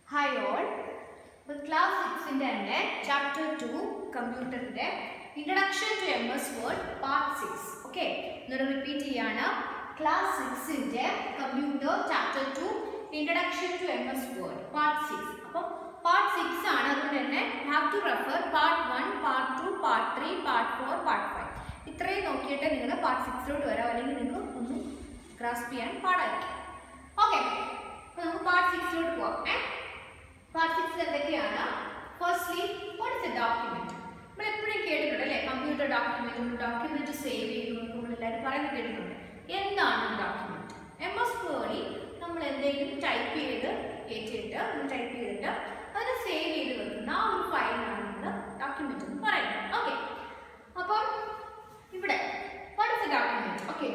Hi all class സിക്സിൻ്റെ തന്നെ chapter two കമ്പ്യൂട്ടറിൻ്റെ introduction to M S word part six okay എന്നോട് repeat ചെയ്യാണ് ക്ലാസ് സിക്സിൻ്റെ computer chapter two introduction to M S word part six അപ്പം part six ആണ് അതുകൊണ്ട് തന്നെ have to refer part one part two part three part four part five ഇത്രയും നോക്കിയിട്ട് നിങ്ങൾ പാർട്ട് സിക്സിലോട്ട് വരാം അല്ലെങ്കിൽ നിങ്ങൾക്ക് ഒന്നും ഗ്രാസ്പ് ചെയ്യാൻ പാടായിരിക്കും ഓക്കെ അപ്പോൾ നമുക്ക് പാർട്ട് സിക്സിലോട്ട് പോവാം ഏ പാർട്ട് സിക്സിൽ എന്തൊക്കെയാണ് firstly what is a document നമ്മൾ എപ്പോഴും കേട്ടിട്ടുണ്ട് അല്ലേ കമ്പ്യൂട്ടർ ഡോക്യുമെന്റ് ഡോക്യുമെന്റ് സേവ് ചെയ്യുന്നു നമ്മൾ എല്ലാവരും പറയുന്നത് കേട്ടിട്ടുണ്ട് എന്താണ് ഒരു ഡോക്യുമെന്റ് എം എസ് വേർഡിൽ നമ്മൾ എന്തെങ്കിലും ടൈപ്പ് ചെയ്ത് കയറ്റിയിട്ട് ടൈപ്പ് ചെയ്തിട്ട് അതിനെ സേവ് ചെയ്ത് വെക്കുന്ന ആ ഒരു ഫയലാണ് നമ്മൾ ഡോക്യുമെന്റ് എന്ന് പറയുന്നത് ഓക്കെ അപ്പം ഇവിടെ what is a document okay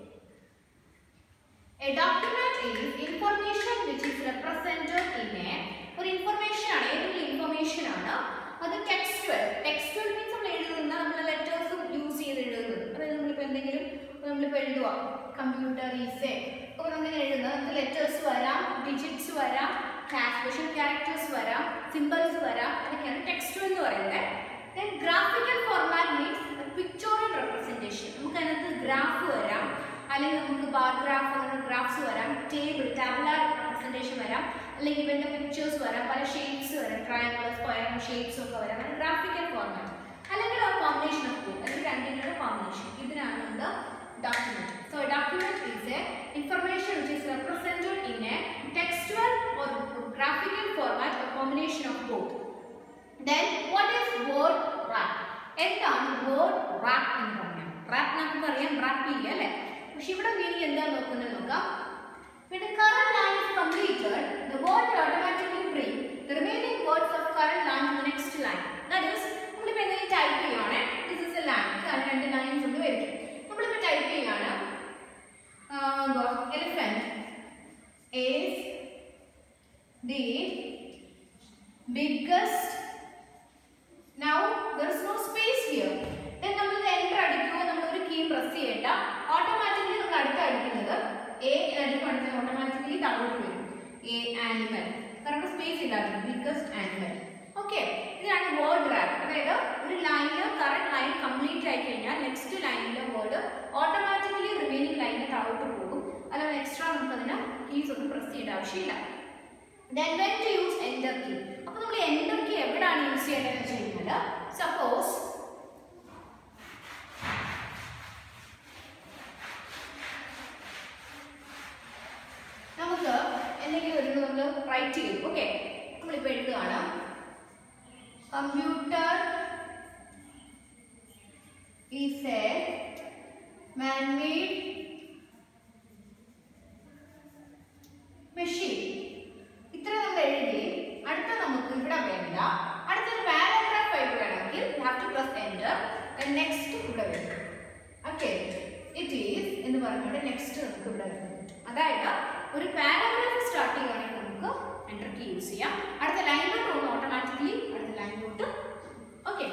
A document is information which is represented in a ഒരു ഇൻഫർമേഷൻ ആണ് ഏതെങ്കിലും ഇൻഫർമേഷൻ ആണ് അത് ടെക്സ്റ്റുവൽ ടെക്സ്റ്റുവൽ മീൻസ് നമ്മൾ എഴുതുന്ന നമ്മൾ ലെറ്റേഴ്സ് യൂസ് ചെയ്ത് എഴുതുന്നത് അതായത് നമ്മളിപ്പോൾ എന്തെങ്കിലും നമ്മളിപ്പോൾ എഴുതുക കമ്പ്യൂട്ടർ ഈസ് അപ്പോൾ നമ്മളിങ്ങനെ എഴുതുന്നത് നമുക്ക് ലെറ്റേഴ്സ് വരാം ഡിജിറ്റ്സ് വരാം സ്പെഷ്യൽ ക്യാരക്ടേഴ്സ് വരാം സിമ്പിൾസ് വരാം അതൊക്കെയാണ് ടെക്സ്റ്റുവൽ എന്ന് പറയുന്നത് then graphical format means pictorial representation നമുക്ക് അതിനകത്ത് ഗ്രാഫ് വരാം അല്ലെങ്കിൽ നമുക്ക് ബാർ ഗ്രാഫ് അങ്ങനെ ഗ്രാഫ്സ് വരാം ടേബിൾ ടാബുലാർ റെപ്രസെൻറ്റേഷൻ വരാം അല്ലെങ്കിൽ ഇവൻ്റെ പിക്ചേഴ്സ് വരാം പല ഷേപ്സ് വരാം ട്രയാങ്കിൾ സ്ക്വയർ ഷേപ്സ് ഒക്കെ വരാം അങ്ങനെ ഗ്രാഫിക്കൽ ഫോർമാറ്റ് അല്ലെങ്കിൽ ഒരു കോമ്പിനേഷൻ ഓഫ് ടു അല്ലെങ്കിൽ രണ്ടിൻ്റെ കോമ്പിനേഷൻ ഇതിനാണ് നമ്മൾ document so document is a information which is represented in a textual or graphical format or combination of both then what is word wrap എന്താണ് വേർഡ് റാപ്പ് എന്ന് പറഞ്ഞാൽ rap നമുക്ക് അറിയാം rap ചെയ്യുക അല്ലേ പക്ഷെ ഇവിടെ മീനിങ് എന്താ നോക്കുന്നത് നോക്കാം When the current line is completed, the word will automatically bring the remaining words of current line to the next line. That is, നമ്മളിപ്പോൾ എന്തെങ്കിലും ടൈപ്പ് ചെയ്യുവാണ് ദിസ് ഇസ് എ ലൈൻ ഇതാണ് രണ്ട് ലൈൻസ് കൊണ്ട് വരും നമ്മളിപ്പോൾ ടൈപ്പ് ചെയ്യാണ് elephant is the biggest Now there is no space here. Then നമ്മൾ ഇത് enter അടിക്കുമ്പോൾ നമ്മൾ ഒരു കീ പ്രസ് ചെയ്യേണ്ട ഓട്ടോമാറ്റിക്കലി നമ്മൾ അടുത്ത അടിക്കുന്നത് എ അടിക്കും അടുത്ത ഓട്ടോമാറ്റിക്കലി താഴോട്ട് വരും എ ആനിമൽ കാരണം സ്പേസ് ഇല്ലാതെ ബിഗ്ഗസ്റ്റ് ആനിമൽ ഓക്കെ ഇതാണ് വേർഡ് റാപ്പ് അതായത് ഒരു ലൈനിൽ കറണ്ട് ലൈൻ കംപ്ലീറ്റ് ആയി കഴിഞ്ഞാൽ നെക്സ്റ്റ് ലൈനിലെ വേർഡ് ഓട്ടോമാറ്റിക്കലി റിമൈനിങ് ലൈനിൽ താഴോട്ട് പോകും അല്ലാതെ എക്സ്ട്രാ നമുക്ക് അതിന് കീസ് ഒന്നും പ്രസ് ചെയ്യേണ്ട ആവശ്യമില്ല then when to use enter key അപ്പോൾ നമ്മൾ enter key എവിടെയാണ് യൂസ് ചെയ്യേണ്ടതെന്ന് വെച്ച് കഴിഞ്ഞാൽ സപ്പോസ് നമുക്ക് എന്തെങ്കിലും ഒരു നമ്മൾ റൈറ്റ് ചെയ്യും ഓക്കെ നമ്മളിപ്പോൾ എഴുതുകയാണ് computer is A man-made machine ഇത്ര നമ്മൾ എഴുതി അടുത്ത നമുക്ക് ഇവിടെ വേണ്ട അടുത്തൊരു പാരാഗ്രാഫ് ആയിട്ട് വേണമെങ്കിൽ have to plus enter next ഇവിടെ വരും ഓക്കെ ഇറ്റ് ഈസ് എന്ന് പറഞ്ഞുകൊണ്ട് നെക്സ്റ്റ് നമുക്ക് ഇവിടെ വരും അതായത് ഒരു പാരാഗ്രാഫ് സ്റ്റാർട്ട് ചെയ്യുകയാണെങ്കിൽ നമുക്ക് എൻ്റർ കീ യൂസ് ചെയ്യാം അടുത്ത ലൈനിലോട്ട് പോകുന്നു ഓട്ടോമാറ്റിക്കലി അടുത്ത ലൈനിലോട്ട് ഓക്കെ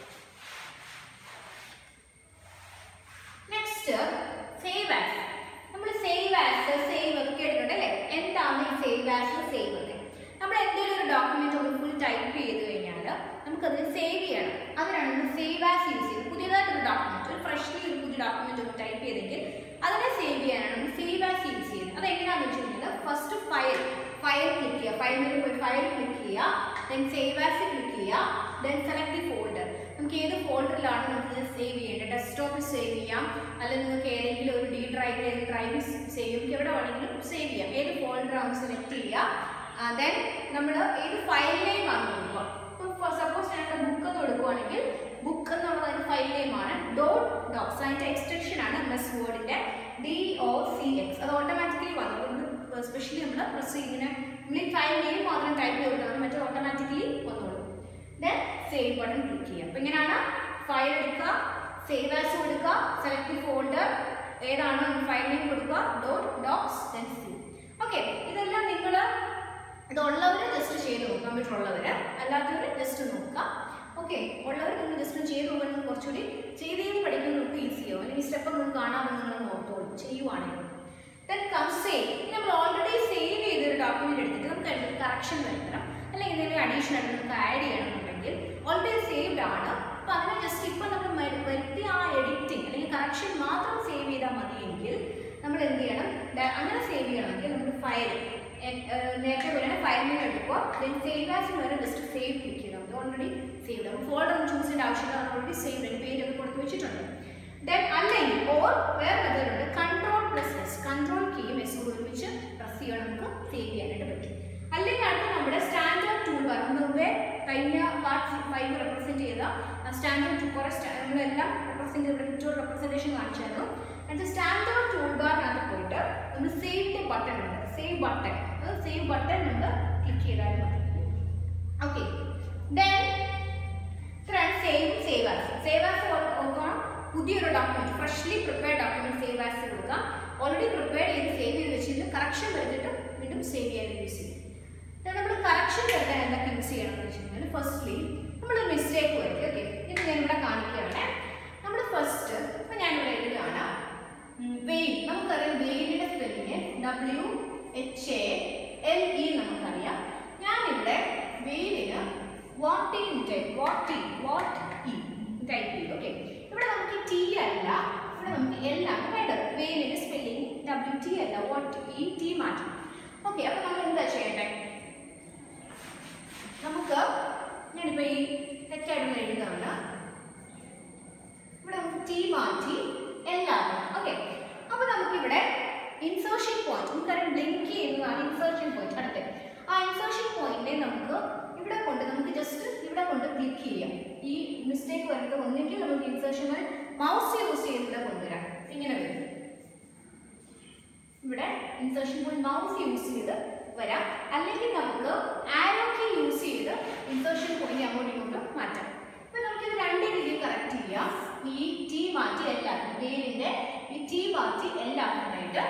നെക്സ്റ്റ് സേവ് ആസ് നമ്മൾ സേവ് ആസ് സേവ് ഒക്കെ കേട്ടിട്ടുണ്ട് അല്ലേ എന്താണ് ഈ സേവ് ആസ് സേവ് ഒക്കെ നമ്മൾ എന്തെങ്കിലും ഒരു ഡോക്യുമെന്റ് ഒന്ന് ഫുൾ ടൈപ്പ് ചെയ്ത് കഴിഞ്ഞാൽ നമുക്കതിന് സേവ് ചെയ്യണം അതിനാണ് നമ്മൾ സേവ് ആസ് യൂസ് ചെയ്യുന്നത് പുതിയതായിട്ടൊരു ഡോക്യുമെന്റ് ഒരു ഫ്രഷ്ലി ഒരു പുതിയ ഡോക്യുമെന്റ് ഒന്ന് ടൈപ്പ് ചെയ്തെങ്കിൽ അതിനെ സേവ് ചെയ്യാനാണ് നമ്മൾ സേവ് ആസ് യൂസ് ചെയ്യുന്നത് അത് എങ്ങനെയാണെന്ന് വെച്ച് കഴിഞ്ഞാൽ ഫസ്റ്റ് ഫയൽ ഫയൽ ക്ലിക്ക് ചെയ്യുക ഫയലിൽ പോയി ഫയൽ ക്ലിക്ക് ചെയ്യുക ദെൻ സേവ് ആസ് ക്ലിക്ക് ചെയ്യുക ദെൻ സെലക്ട് ദി ഫോൾഡർ നമുക്ക് ഏത് ഫോൾഡറിലാണ് നമുക്ക് സേവ് ചെയ്യേണ്ടത് ഡെസ്ക്ടോപ്പിൽ സേവ് ചെയ്യാം അല്ലെങ്കിൽ നിങ്ങൾക്ക് ഏതെങ്കിലും ഒരു ഡി ഡ്രൈവിൽ ഏത് ഡ്രൈവിൽ സേവ് ചെയ്യും എവിടെ വേണമെങ്കിലും സേവ് ചെയ്യാം ഏത് ഫോൾഡറാണ് സെലക്ട് ചെയ്യുക ദെൻ നമ്മൾ ഏത് ഫയൽ നെയിം ആണ് കൊടുക്കുക ഇപ്പോൾ സപ്പോസ് ഞാൻ ബുക്ക് എന്ന് കൊടുക്കുവാണെങ്കിൽ ബുക്ക് എന്നുള്ളത് അതിൻ്റെ ഫയൽ നെയിം ആണ് ഡോട്ട് ഡോക്സ് അതിൻ്റെ എക്സ്റ്റൻഷൻ ആണ് മെസ് വേർഡിൻ്റെ ഡി ഒ സി എക്സ് അത് ഓട്ടോമാറ്റിക്കലി വന്നു സ്പെഷ്യലി നമ്മൾ പ്രസ് ഇങ്ങനെ നമ്മൾ ഈ ഫയൽ നെയിം മാത്രം ടൈപ്പ് ചെയ്ത് കൊടുത്താൽ മറ്റേ ഓട്ടോമാറ്റിക്കലി വന്നോളൂ ദെൻ സേവ് ബട്ടൺ ക്ലിക്ക് ചെയ്യുക അപ്പോൾ ഇങ്ങനെയാണ് ഫയൽ എടുക്കുക സേവ് ആസ് കൊടുക്കുക സെലക്ട് ഫോൾഡർ ഏതാണ് ഫയൽ നെയിം കൊടുക്കുക dot docx then save okay ഇതെല്ലാം നിങ്ങൾ ഇതുള്ളവർ ജസ്റ്റ് ചെയ്ത് നോക്കുക കമ്പ്യൂട്ടർ ഉള്ളവർ അല്ലാത്തവർ ജസ്റ്റ് നോക്കുക ഓക്കെ ഉള്ളവർ നിങ്ങൾ ജസ്റ്റ് ചെയ്ത് നോക്കുമ്പോൾ കുറച്ചുകൂടി ചെയ്ത് ചെയ്ത് പഠിക്കാൻ നമുക്ക് ഈസിയാവും അല്ലെങ്കിൽ സ്റ്റെപ്പ് നിങ്ങൾക്ക് കാണാതെ നിങ്ങൾ നോക്കോളൂ ചെയ്യുവാണെങ്കിൽ ദെൻ കം സേവ് നമ്മൾ ഓൾറെഡി സേവ് ചെയ്തൊരു ഡോക്യുമെന്റ് എടുത്തിട്ട് നമുക്ക് കറക്ഷൻ വരുത്തണം അല്ലെങ്കിൽ എന്തെങ്കിലും അഡീഷൻ ആയിട്ട് നമുക്ക് ആഡ് ചെയ്യണമെന്നുണ്ടെങ്കിൽ ഓൾറെഡി സേവ്ഡ് ആണ് അപ്പോൾ അതിനെ ജസ്റ്റ് ഇപ്പം നമ്മൾ മ- വരുത്തിയ ആ എഡിറ്റിംഗ് അല്ലെങ്കിൽ കറക്ഷൻ മാത്രം സേവ് ചെയ്താൽ മതിയെങ്കിൽ നമ്മൾ എന്ത് ചെയ്യണം ദാ- അങ്ങനെ സേവ് ചെയ്യണമെങ്കിൽ നമ്മൾ ഫയൽ നേരത്തെ പോലെ ഫയൽ മെനു എടുക്കുക ദെൻ സേവ് ആസ് വരെ ജസ്റ്റ് സേവ് ക്ലിക്ക് ചെയ്താൽ മതി ഓൾറെഡി സേവ് ആവും ഫോൾഡർ ഒന്നും ചൂസ് ചെയ്യേണ്ട ആവശ്യമില്ല ഓൾറെഡി സേവ് അതിന് പേരൊക്കെ കൊടുത്ത് വെച്ചിട്ടുണ്ട് ദെൻ അല്ലെങ്കിൽ ഓർ വേറെ മെത്തേഡ് ഉണ്ട് കൺട്രോൾ പ്ലസ് എസ് കൺട്രോൾ കീയും എസ് കൂടെ ഒരുമിച്ച് പ്രസ് ചെയ്യണം നമുക്ക് സേവ് ചെയ്യാനായിട്ട് പറ്റും അല്ലെങ്കിൽ അടുത്ത നമ്മുടെ സ്റ്റാൻഡേർഡ് ടൂൾ ബാർ മുമ്പേ കഴിഞ്ഞ പാർട്ട് ഫൈവ് റെപ്രസെന്റ് ചെയ്ത സ്റ്റാൻഡേർഡ് ടൂ കുറെ നമ്മളെല്ലാം റെപ്രസെന്റ് ചെയ്ത പിക്ചർ റെപ്രസെന്റേഷൻ കാണിച്ചായിരുന്നു അടുത്ത സ്റ്റാൻഡേർഡ് ടൂൾ ബാറിനകത്ത് പോയിട്ട് നമ്മൾ സേവിന്റെ ബട്ടൺ ഉണ്ട് സേവ് ബട്ടൺ സേവ് ബട്ടൺ ഉണ്ട് ക്ലിക്ക് ചെയ്താൽ മതി ഓക്കെ ദെൻ ഇത്രയാണ് save save as save as ഓർക്കണം പുതിയൊരു document freshly prepared document save as കൊടുക്കാം ഓൾറെഡി പ്രിപ്പയർ ചെയ്ത് സേവ് ചെയ്ത് വെച്ചിട്ട് കറക്ഷൻ വരുത്തിട്ട് വീണ്ടും സേവ് ചെയ്യാൻ യൂസ് ചെയ്യും നമ്മൾ കറക്ഷൻ വരുത്താൻ എന്തൊക്കെ യൂസ് ചെയ്യണം എന്ന് വെച്ച് കഴിഞ്ഞാൽ ഫസ്റ്റ്ലി നമ്മൾ മിസ്റ്റേക്ക് വരും ഓക്കെ ഇത് ഞാൻ ഇവിടെ കാണിക്കുകയാണ് നമ്മൾ ഫസ്റ്റ് ഇപ്പൊ ഞാൻ ഇവിടെ എഴുതുകയാണ് വെയിൽ നമുക്കറിയാം വെയിലിന്റെ spelling W H A L E നമുക്കറിയാം ഞാനിവിടെ വെയിലിന് what in type what E what E type ചെയ്തു ഓക്കെ ഇവിടെ നമുക്ക് ടി അല്ല ഇവിടെ നമുക്ക് എൽ ആണ് വേണ്ടത് വെയിലിന്റെ സ്പെല്ലിംഗ് ഡബ്ല്യു ടി അല്ല വാട്ട് ഇ ടി മാറ്റണം ഓക്കെ അപ്പൊ നമ്മൾ എന്താ ചെയ്യണ്ടേ നമുക്ക് ഞാനിപ്പോ ഈ തെറ്റായിട്ട് എഴുതുകയാണ് ഇവിടെ നമുക്ക് ടി മാറ്റി എല്ലാവരും ഓക്കെ അപ്പൊ നമുക്കിവിടെ ഇൻസേർഷൻ പോയിന്റ് നമുക്കറിയാം ബ്ലിങ്ക് ചെയ്യുന്നതാണ് ഇൻസേർഷൻ പോയിന്റ് അടുത്ത ആ ഇൻസേർഷൻ പോയിന്റിനെ നമുക്ക് ഇവിടെ കൊണ്ട് നമുക്ക് ജസ്റ്റ് ഇവിടെ കൊണ്ട് ക്ലിക്ക് ചെയ്യാം ഈ മിസ്റ്റേക്ക് വരുന്നത് ഒന്നെങ്കിൽ നമുക്ക് ഇൻസേർഷൻ മൗസ് യൂസ് ചെയ്ത് ഇവിടെ കൊണ്ടുവരാം ഇങ്ങനെ വരും ഇവിടെ ഇൻസേർഷൻ പോയിന്റ് മൗസ് യൂസ് ചെയ്ത് വരാം അല്ലെങ്കിൽ നമുക്ക് ആരോ കീ യൂസ് ചെയ്ത് ഇൻസേർഷൻ പോയിന്റ് അങ്ങോട്ടും ഇങ്ങോട്ടും മാറ്റാം ഇപ്പൊ നമുക്കിത് രണ്ട് രീതിയിൽ കറക്റ്റ് ചെയ്യാം ഈ ടി മാറ്റി എല്ലാക്കും വേരിന്റെ ഈ ടി മാറ്റി എല്ലാക്കാനായിട്ട്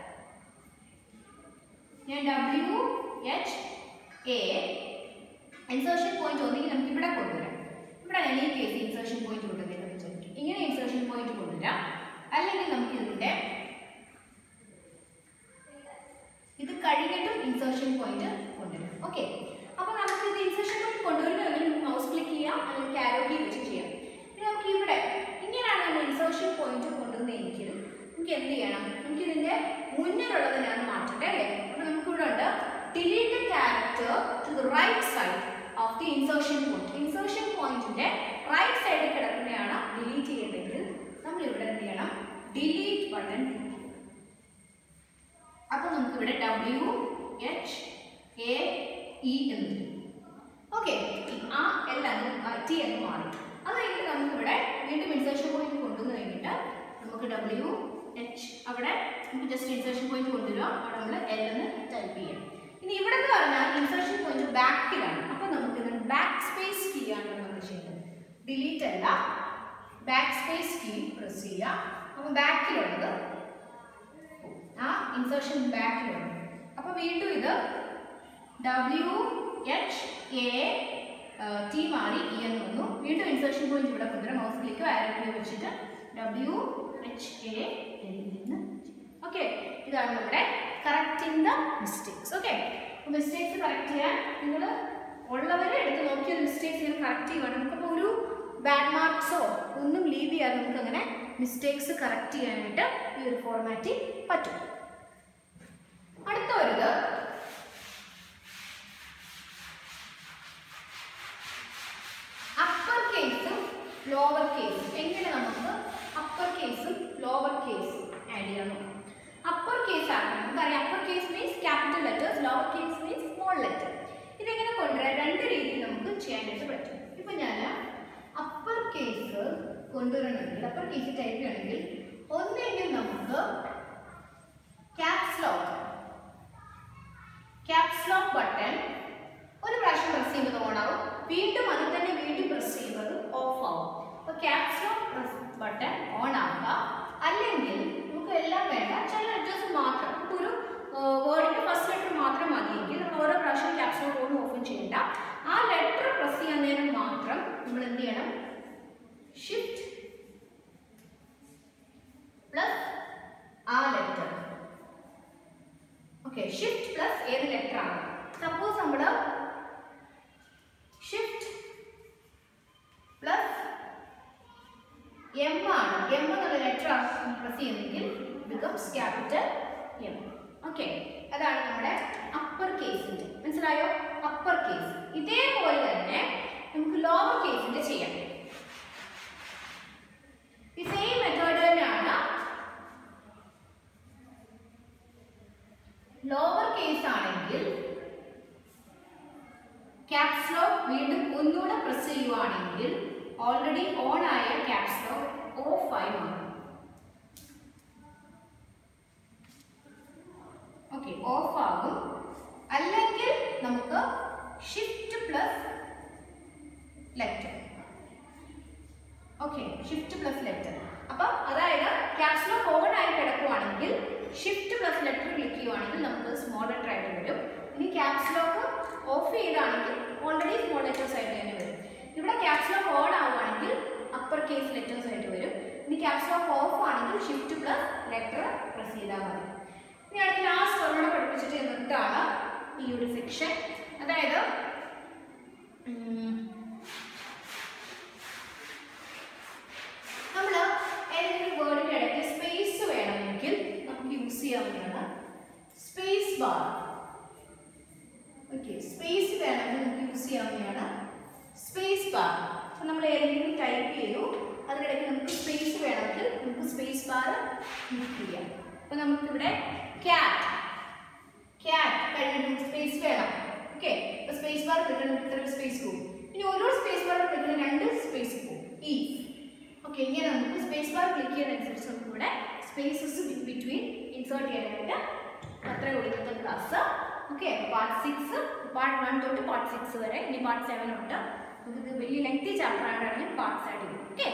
ഞാൻ W H A insertion point ഒന്നെങ്കിൽ നമുക്ക് ഇവിടെ കൊണ്ടുവരാം ഇവിടെ ഞാൻ ഈ കേസ് ഇൻസേർഷൻ പോയിന്റ് കൊണ്ടുവരുന്നത് വിചാരിക്കും ഇങ്ങനെ ഇൻസേർഷൻ പോയിന്റ് കൊണ്ടുവരാം അല്ലെങ്കിൽ നമുക്ക് ഇതിന്റെ ഇത് കഴിഞ്ഞിട്ടും ഇൻസേർഷൻ പോയിന്റ് കൊണ്ടുവരാം ഓക്കെ അപ്പൊ നമുക്ക് ഇത് ഇൻസേർഷൻ പോയിന്റ് കൊണ്ടുവരുന്നതെങ്കിൽ നമുക്ക് മൗസ് ക്ലിക്ക് ചെയ്യാം അല്ലെങ്കിൽ കാരോ കീ വെച്ച് ചെയ്യാം ഇനി നമുക്ക് ഇവിടെ ഇങ്ങനെയാണ് നമ്മൾ ഇൻസേർഷൻ പോയിന്റ് കൊണ്ടുവന്നെങ്കിൽ നമുക്ക് എന്ത് ചെയ്യണം നമുക്ക് ഇതിന്റെ മുന്നിലുള്ളത് ഞാൻ മാറ്റട്ടെ അല്ലേ അപ്പൊ നമുക്ക് ഇവിടെ ഉണ്ട് delete character to the right side of the insertion point insertion പോയിന്റിന്റെ റൈറ്റ് സൈഡിൽ കിടക്കുന്നതാണ് ഡിലീറ്റ് ചെയ്യേണ്ടതെങ്കിൽ നമ്മൾ ഇവിടെ എന്ത് ചെയ്യണം ഡിലീറ്റ് ബട്ടൺ അപ്പൊ നമുക്ക് ഇവിടെ ഡബ്ല്യു എച്ച് എ ഇ എന്ന് വരും ഓക്കെ ആ എല്ലാം ടി എന്ന് മാറി അത് കഴിഞ്ഞിട്ട് നമുക്ക് ഇവിടെ വീണ്ടും ഇൻസേർഷൻ പോയിന്റ് കൊണ്ടുവന്ന് കഴിഞ്ഞിട്ട് നമുക്ക് ഡബ്ല്യു എച്ച് അവിടെ നമുക്ക് ജസ്റ്റ് ഇൻസേർഷൻ പോയിന്റ് കൊണ്ടുവരിക അവിടെ നമ്മൾ എൽ എന്ന് ടൈപ്പ് ചെയ്യാം ഇനി ഇവിടെ എന്ന് പറഞ്ഞാൽ ഇൻസേർഷൻ പോയിന്റ് ബാക്കിലാണ് അപ്പൊ നമുക്ക് ഇത് ബാക്ക് സ്പേസ് കീ ആണ് നമ്മൾ ചെയ്യുന്നത് ഡിലീറ്റ് അല്ല ബാക്ക് സ്പേസ് കീ പ്രസ് ചെയ്യുക അപ്പൊ ബാക്കിലുള്ളത് ആ ഇൻസേർഷൻ ബാക്കിലുണ്ട് അപ്പൊ വീണ്ടും ഇത് ഡബ്ല്യു എച്ച് എ ടി മാറി ഇ എന്ന് വന്നു വീണ്ടും ഇൻസേർഷൻ പോയിന്റ് ഇവിടെ കൊണ്ടുവരാം മൗസ് ക്ലിക്ക് ആരോ വെച്ചിട്ട് ഡബ്ല്യു എച്ച് എ എന്ന് ഓക്കെ ഇതാണ് നമ്മുടെ correcting the mistakes okay mistakes correct ചെയ്യാൻ നിങ്ങൾ ഉള്ളവരെ എടുത്ത് നോക്കിയ മിസ്റ്റേക്സ് ഞാൻ കറക്റ്റ് ചെയ്യുവാണ് നമുക്കപ്പോൾ ഒരു ബാഡ് മാർക്സോ ഒന്നും ലീവ് ചെയ്യാതെ നമുക്ക് അങ്ങനെ മിസ്റ്റേക്സ് കറക്റ്റ് ചെയ്യാനായിട്ട് ഈ ഒരു ഫോർമാറ്റിൽ പറ്റും അടുത്ത ഒരു അപ്പർ കേസും ലോവർ കേസും എങ്ങനെ നമുക്ക് അപ്പർ കേസും ലോവർ കേസും ആഡ് ചെയ്യാൻ നോക്കാം അപ്പർ കേസ് ആണ് നമുക്കറിയാം upper case means capital letters lower case means small letter ഇതെങ്ങനെ കൊണ്ടുവരാൻ രണ്ട് രീതിയിൽ നമുക്ക് ചെയ്യാനായിട്ട് പറ്റും ഇപ്പൊ ഞാൻ അപ്പർ കേസ് കൊണ്ടുവരണമെങ്കിൽ അപ്പർ കേസ് ടൈപ്പ് ചെയ്യണമെങ്കിൽ ഒന്നെങ്കിൽ നമുക്ക് caps lock caps lock button ഒരു പ്രാവശ്യം പ്രസ് ചെയ്യുമ്പോൾ ഓൺ ആവും വീണ്ടും അതിൽ തന്നെ വീണ്ടും പ്രസ് ചെയ്യുന്നത് ഓഫ് ആവും അപ്പൊ ക്യാപ്സ് ലോക്ക് ബട്ടൺ ഓൺ ആക്കുക അല്ലെങ്കിൽ നമുക്ക് എല്ലാം വേണ്ട ചില ലെറ്റേഴ്സ് മാത്രം നമുക്ക് ഒരു വേർഡിന്റെ ഫസ്റ്റ് ലെറ്റർ മാത്രം മതിയെങ്കിൽ നമ്മൾ ഓരോ പ്രാവശ്യം ക്യാപ്സ് ലോക്ക് ഓൺ ഓപ്പൺ ചെയ്യേണ്ട ആ ലെറ്റർ പ്രസ് ചെയ്യാൻ നേരം മാത്രം നമ്മൾ എന്ത് ചെയ്യണം ഷിഫ്റ്റ് പ്ലസ് ആ ലെറ്റർ ഓക്കെ ഷിഫ്റ്റ് പ്ലസ് ഏത് ലെറ്റർ ആണ് സപ്പോസ് നമ്മൾ ഷിഫ്റ്റ് പ്ലസ് എം ആണ് എം എന്നുള്ള ലെറ്റർ ആണ് പ്രസ് ചെയ്യുന്നെങ്കിൽ ബിക്കംസ് ക്യാപിറ്റൽ എം ഓക്കെ അതാണ് നമ്മുടെ അപ്പർ കേസിന്റെ മനസ്സിലായോ അപ്പർ കേസ് ഇതേപോലെ തന്നെ നമുക്ക് ലോവർ കേസിന്റെ ചെയ്യാം ഈ സെയിം മെത്തേഡ് തന്നെയാണ് ലോവർ കേസ് ആണെങ്കിൽ ക്യാപ്സ് ലോക്ക് വീണ്ടും ഒന്നുകൂടെ പ്രസ് ചെയ്യുവാണെങ്കിൽ ഓൾറെഡി ഓൺ ആയ ക്യാപ്സ് ലോക്ക് ഓഫ് ആയി മാറും ഓക്കെ ഓഫ് ആകും അല്ലെങ്കിൽ നമുക്ക് shift plus letter okay shift plus letter അപ്പം അതായത് ക്യാപ്സ് ലോക്ക് ഓൺ ആയി കിടക്കുവാണെങ്കിൽ ഷിഫ്റ്റ് പ്ലസ് ലെറ്റർ ക്ലിക്ക് ചെയ്യുവാണെങ്കിൽ നമുക്ക് സ്മോൾ ലെറ്റർ ആയിട്ട് വരും ഇനി ക്യാപ്സ് ലോക്ക് ഓഫ് ചെയ്താണെങ്കിൽ ഓൾറെഡി സ്മോൾ ലെറ്റേഴ്സ് ആയിട്ട് തന്നെ വരും ഇവിടെ ക്യാപ്സ് ലോക്ക് ഓൺ ആവുകയാണെങ്കിൽ അപ്പർ കേസ് ലെറ്റേഴ്സ് ആയിട്ട് വരും ഇനി ക്യാപ്സ് ലോക്ക് ഓഫ് ആണെങ്കിൽ ഷിഫ്റ്റ് പ്ലസ് ലെറ്റർ പ്രസ് ചെയ്താൽ മതി ഇനി അടുത്ത ലാസ്റ്റ് ഒരെണ്ണം പഠിപ്പിച്ചിട്ട് എന്നിട്ടാണ് ഈ ഒരു സെക്ഷൻ അതായത് ഉം, നമ്മൾ ഏതെങ്കിലും വേർഡിന്റെ ഇടയ്ക്ക് സ്പേസ് വേണമെങ്കിൽ നമുക്ക് യൂസ് ചെയ്യാവുന്നതാണ് സ്പേസ് ബാർ ഓക്കെ സ്പേസ് വേണമെങ്കിൽ നമുക്ക് യൂസ് ചെയ്യാവുന്നതാണ് സ്പേസ് ബാർ അപ്പോൾ നമ്മൾ ഏതെങ്കിലും ടൈപ്പ് ചെയ്തു അതിനിടയ്ക്ക് നമുക്ക് സ്പേസ് വേണമെങ്കിൽ നമുക്ക് സ്പേസ് ബാർ യൂസ് ചെയ്യാം അപ്പോൾ നമുക്കിവിടെ ക്യാറ്റ് ക്യാറ്റ് കഴിഞ്ഞിട്ട് സ്പേസ് വേണം ഓക്കെ അപ്പോൾ സ്പേസ് ബാർ കിട്ടണമെങ്കിൽ ഇത്ര സ്പേസ് പോകും ഇനി ഓരോ സ്പേസ് ബാർ കിട്ടുന്ന രണ്ട് സ്പേസ് പോകും ഈ ഓക്കെ ഇങ്ങനെ നമുക്ക് സ്പേസ് ബാർ ക്ലിക്ക് ചെയ്യുന്നതനുസരിച്ച് നമുക്ക് ഇവിടെ സ്പേസസ് ബിറ്റ്വീൻ ഇൻസേർട്ട് ചെയ്യാനായിട്ട് അത്രേ ഉള്ളൂ ഇന്നത്തെ class okay part six part one തൊട്ട് പാർട്ട് സിക്സ് വരെ ഇനി പാർട്ട് സെവൻ ഉണ്ട് നമുക്ക് ഇത് വലിയ ലെങ്തി ചാപ്റ്റർ ആയിട്ടാണെങ്കിൽ പാർട്സ് ആയിട്ട് ചെയ്യും ഓക്കെ